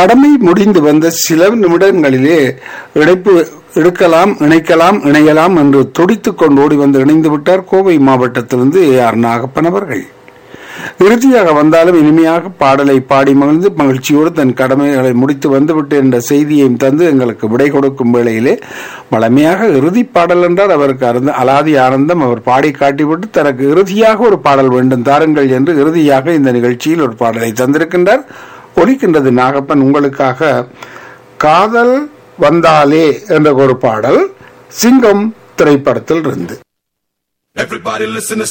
கடமை முடிந்து வந்த சில நிமிடங்களிலே இணைப்பு எடுக்கலாம் இணைக்கலாம் இணையலாம் என்று துடித்துக் கொண்டு ஓடி வந்து இணைந்து விட்டார் கோவை மாவட்டத்திலிருந்து ஏ ஆர் நாகப்பன் அவர்கள் இறுதியாக வந்தாலும் இனிமையாக பாடலை பாடி மகிழ்ந்து மகிழ்ச்சியோடு தன் கடமைகளை முடித்து வந்துவிட்டு என்ற செய்தியையும் தந்து எங்களுக்கு விடை கொடுக்கும் வேளையிலே வளமையாக இறுதி பாடல் என்றால் அவருக்கு அருந்த அலாதி ஆனந்தம் அவர் பாடி காட்டிவிட்டு தனக்கு இறுதியாக ஒரு பாடல் வேண்டும் தாருங்கள் என்று இறுதியாக இந்த நிகழ்ச்சியில் ஒரு பாடலை தந்திருக்கின்றார் ஒலிக்கின்றது நாகப்பன் உங்களுக்காக காதல் வந்தாலே என்ற ஒரு பாடல் சிங்கம் திரைப்படத்தில் இருந்து Everybody listen to